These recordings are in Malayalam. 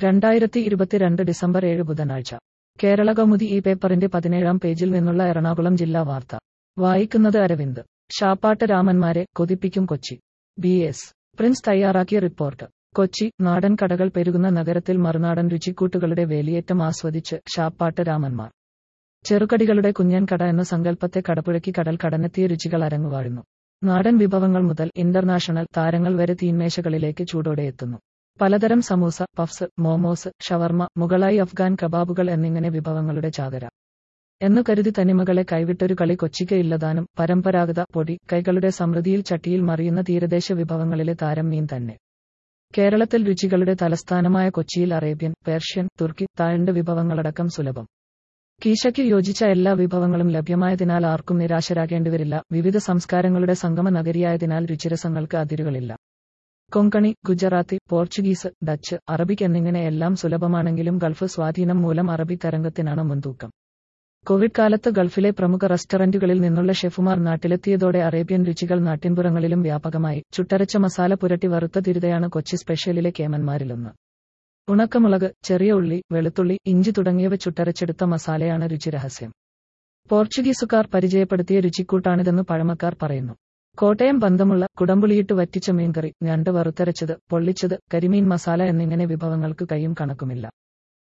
രണ്ടായിരത്തി ഇരുപത്തിരണ്ട് ഡിസംബർ ഏഴ് ബുധനാഴ്ച കേരള കൗമുദി ഈ പേപ്പറിന്റെ പതിനേഴാം പേജിൽ നിന്നുള്ള എറണാകുളം ജില്ലാ വാർത്ത വായിക്കുന്നത് അരവിന്ദ് ഷാപ്പാട്ട് രാമന്മാരെ കൊതിപ്പിക്കും കൊച്ചി ബി എസ് പ്രിൻസ് തയ്യാറാക്കിയ റിപ്പോർട്ട് കൊച്ചി നാടൻ കടകൾ പെരുകുന്ന നഗരത്തിൽ മറുനാടൻ രുചിക്കൂട്ടുകളുടെ വേലിയേറ്റം ആസ്വദിച്ച് ഷാപ്പാട്ട് രാമന്മാർ ചെറുകടികളുടെ കുഞ്ഞൻ കട എന്ന സങ്കല്പത്തെ കടപുഴക്കി കടൽ കടന്നെത്തിയ രുചികൾ അരങ്ങുവാഴുന്നു നാടൻ വിഭവങ്ങൾ മുതൽ ഇന്റർനാഷണൽ താരങ്ങൾ വരെ തീന്മേശകളിലേക്ക് ചൂടോടെ എത്തുന്നു പലതരം സമൂസ പഫ്സ് മോമോസ് ഷവർമ മുകളായി അഫ്ഗാൻ കബാബുകൾ എന്നിങ്ങനെ വിഭവങ്ങളുടെ ചാകര എന്നു കരുതി തനിമകളെ കൈവിട്ടൊരു കളി കൊച്ചിക്ക് ഇല്ലതാനും പരമ്പരാഗത പൊടി കൈകളുടെ സമൃദ്ധിയിൽ ചട്ടിയിൽ മറിയുന്ന തീരദേശ വിഭവങ്ങളിലെ താരം മീൻ തന്നെ കേരളത്തിൽ രുചികളുടെ തലസ്ഥാനമായ കൊച്ചിയിൽ അറേബ്യൻ പേർഷ്യൻ തുർക്കി താഴ്ണ്ട് വിഭവങ്ങളടക്കം സുലഭം കീശയ്ക്ക് യോജിച്ച എല്ലാ വിഭവങ്ങളും ലഭ്യമായതിനാൽ ആർക്കും നിരാശരാകേണ്ടിവരില്ല വിവിധ സംസ്കാരങ്ങളുടെ സംഗമ നഗരിയായതിനാൽ രുചിരസങ്ങൾക്ക് അതിരുകളില്ല Konkani Gujarati Portuguese Dutch Arabic എന്നിങ്ങനെ എല്ലാം സുലഭമാണെങ്കിലും ഗൾഫ് സ്വാധീനം മൂലം അറബി തരംഗത്തിനാണ് മുൻതൂക്കം കോവിഡ് കാലത്ത് ഗൾഫിലെ പ്രമുഖ റെസ്റ്റോറന്റുകളിൽ നിന്നുള്ള ഷെഫുമാർ നാട്ടിലെത്തിയതോടെ അറേബ്യൻ രുചികൾ നാട്ടിൻപുറങ്ങളിലും വ്യാപകമായി ചുട്ടരച്ച മസാല പുരട്ടി വറുത്ത തിരുതയാണ് കൊച്ചി സ്പെഷ്യലിലെ കേമന്മാരിലൊന്ന് ഉണക്കമുളക് ചെറിയ ഉള്ളി വെളുത്തുള്ളി ഇഞ്ചി തുടങ്ങിയവ ചുട്ടരച്ചെടുത്ത മസാലയാണ് രുചിരഹസ്യം പോർച്ചുഗീസുകാർ പരിചയപ്പെടുത്തിയ രുചിക്കൂട്ടാണിതെന്ന് പഴമക്കാർ പറയുന്നു കോട്ടയം ബന്ധമുള്ള കുടംപുളിയിട്ട് വറ്റിച്ച മീൻകറി ഞണ്ട് വറുത്തരച്ചത് പൊള്ളിച്ചത് കരിമീൻ മസാല എന്നിങ്ങനെ വിഭവങ്ങൾക്ക് കൈയും കണക്കുമില്ല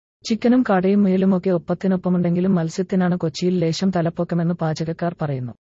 ചിക്കനും കാടയും മുയലുമൊക്കെ ഒപ്പത്തിനൊപ്പമുണ്ടെങ്കിലും മത്സ്യത്തിനാണ് കൊച്ചിയിൽ ലേശം തലപ്പൊക്കമെന്ന് പാചകക്കാർ പറയുന്നു